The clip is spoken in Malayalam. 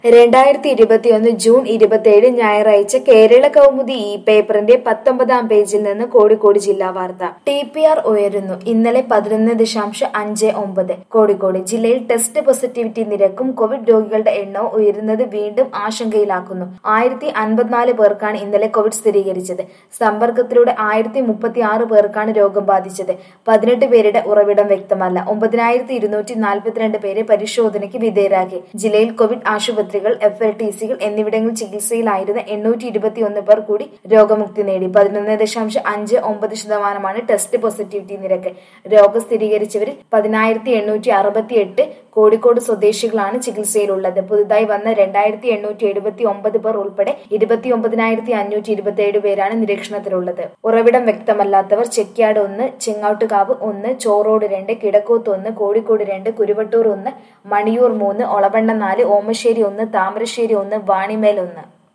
രണ്ടായിരത്തി ഇരുപത്തിയൊന്ന് ജൂൺ ഇരുപത്തിയേഴ് ഞായറാഴ്ച കേരള കൗമുദി ഇ പേപ്പറിന്റെ പത്തൊമ്പതാം പേജിൽ നിന്ന് കോഴിക്കോട് ജില്ലാ വാർത്ത ടി പി ആർ ഉയരുന്നു ഇന്നലെ പതിനൊന്ന് ദശാംശം അഞ്ച് ഒമ്പത് കോഴിക്കോട് ജില്ലയിൽ ടെസ്റ്റ് പോസിറ്റിവിറ്റി നിരക്കും കോവിഡ് രോഗികളുടെ എണ്ണവും ഉയരുന്നത് വീണ്ടും ആശങ്കയിലാക്കുന്നു ആയിരത്തി അൻപത്തിനാല് പേർക്കാണ് ഇന്നലെ കോവിഡ് സ്ഥിരീകരിച്ചത് സമ്പർക്കത്തിലൂടെ ആയിരത്തി മുപ്പത്തി ആറ് പേർക്കാണ് രോഗം ബാധിച്ചത് പതിനെട്ട് പേരുടെ ഉറവിടം വ്യക്തമല്ല ഒമ്പതിനായിരത്തി ഇരുന്നൂറ്റി നാൽപ്പത്തിരണ്ട് പേരെ പരിശോധനയ്ക്ക് വിധേയരാക്കി ജില്ലയിൽ കോവിഡ് ആശുപത്രികൾ എഫ് എൽ ടി സികൾ എന്നിവിടങ്ങളിൽ ചികിത്സയിലായിരുന്ന എണ്ണൂറ്റി ഇരുപത്തിയൊന്ന് പേർ കൂടി രോഗമുക്തി നേടി പതിനൊന്ന് ദശാംശം അഞ്ച് ഒമ്പത് ശതമാനമാണ് ടെസ്റ്റ് പോസിറ്റിവിറ്റി നിരക്ക് രോഗം സ്ഥിരീകരിച്ചവരിൽ പതിനായിരത്തി എണ്ണൂറ്റി അറുപത്തി എട്ട് കോഴിക്കോട് സ്വദേശികളാണ് ചികിത്സയിലുള്ളത് പുതുതായി വന്ന രണ്ടായിരത്തി എണ്ണൂറ്റി എഴുപത്തി ഒമ്പത് പേർ ഉൾപ്പെടെ ഇരുപത്തി ഒമ്പതിനായിരത്തി അഞ്ഞൂറ്റി ഇരുപത്തി ഏഴ് പേരാണ് നിരീക്ഷണത്തിലുള്ളത് ഉറവിടം വ്യക്തമല്ലാത്തവർ ചെക്യാട് ഒന്ന് ചെങ്ങാട്ടുകാവ് ഒന്ന് ചോറോട് രണ്ട് കിടക്കോത്ത് ഒന്ന് കോഴിക്കോട് രണ്ട് കുരുവട്ടൂർ ഒന്ന് മണിയൂർ മൂന്ന് ഒളവണ്ണ നാല് ഓമശ്ശേരി ഒന്ന് താമരശ്ശേരി ഒന്ന് വാണിമേൽ ഒന്ന്